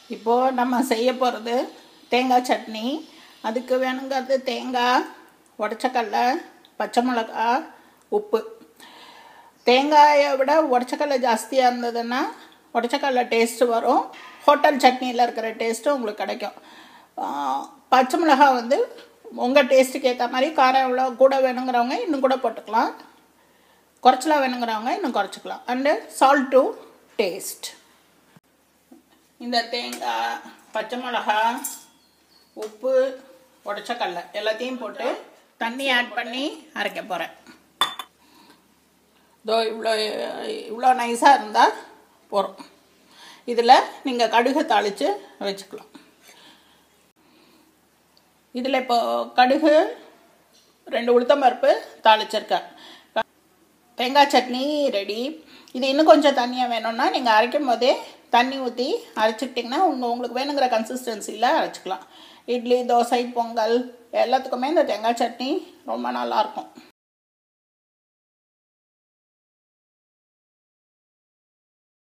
இப்போது நம்ம செய்ய போகிறது தேங்காய் சட்னி அதுக்கு வேணுங்கிறது தேங்காய் உடச்சக்கடல பச்சை மிளகா உப்பு தேங்காயை விட உடச்சக்கடல ஜாஸ்தியாக இருந்ததுன்னா உடச்சக்கடல டேஸ்ட்டு வரும் ஹோட்டல் சட்னியில் இருக்கிற டேஸ்ட்டும் உங்களுக்கு கிடைக்கும் ஆஹ் பச்சை மிளகா வந்து உங்கள் டேஸ்ட்டுக்கு ஏற்ற மாதிரி காரம் எவ்வளோ கூட வேணுங்கிறவங்க இன்னும் கூட போட்டுக்கலாம் குறைச்சலாக வேணுங்கிறவங்க இன்னும் குறைச்சிக்கலாம் அண்டு சால்ட் டு டேஸ்ட் இந்த தேங்காய் பச்சை மிளகா உப்பு உடச்ச கடல எல்லாத்தையும் போட்டு தண்ணி ஆட் பண்ணி அரைக்க போகிறேன் இதோ இவ்வளோ இவ்வளோ நைஸாக இருந்தால் போகிறோம் இதில் நீங்கள் கடுகு தாளித்து வச்சுக்கலாம் இதில் இப்போ கடுகு ரெண்டு உளுத்தம்பருப்பு தாளிச்சிருக்கேன் தேங்காய் சட்னி ரெடி இது இன்னும் கொஞ்சம் தண்ணியாக வேணும்னா நீங்கள் அரைக்கும் போதே தண்ணி ஊற்றி அரைச்சிக்கிட்டிங்கன்னா உங்கள் உங்களுக்கு வேணுங்கிற கன்சிஸ்டன்சியில் அரைச்சிக்கலாம் இட்லி தோசை பொங்கல் எல்லாத்துக்குமே இந்த தேங்காய் சட்னி ரொம்ப நல்லாயிருக்கும்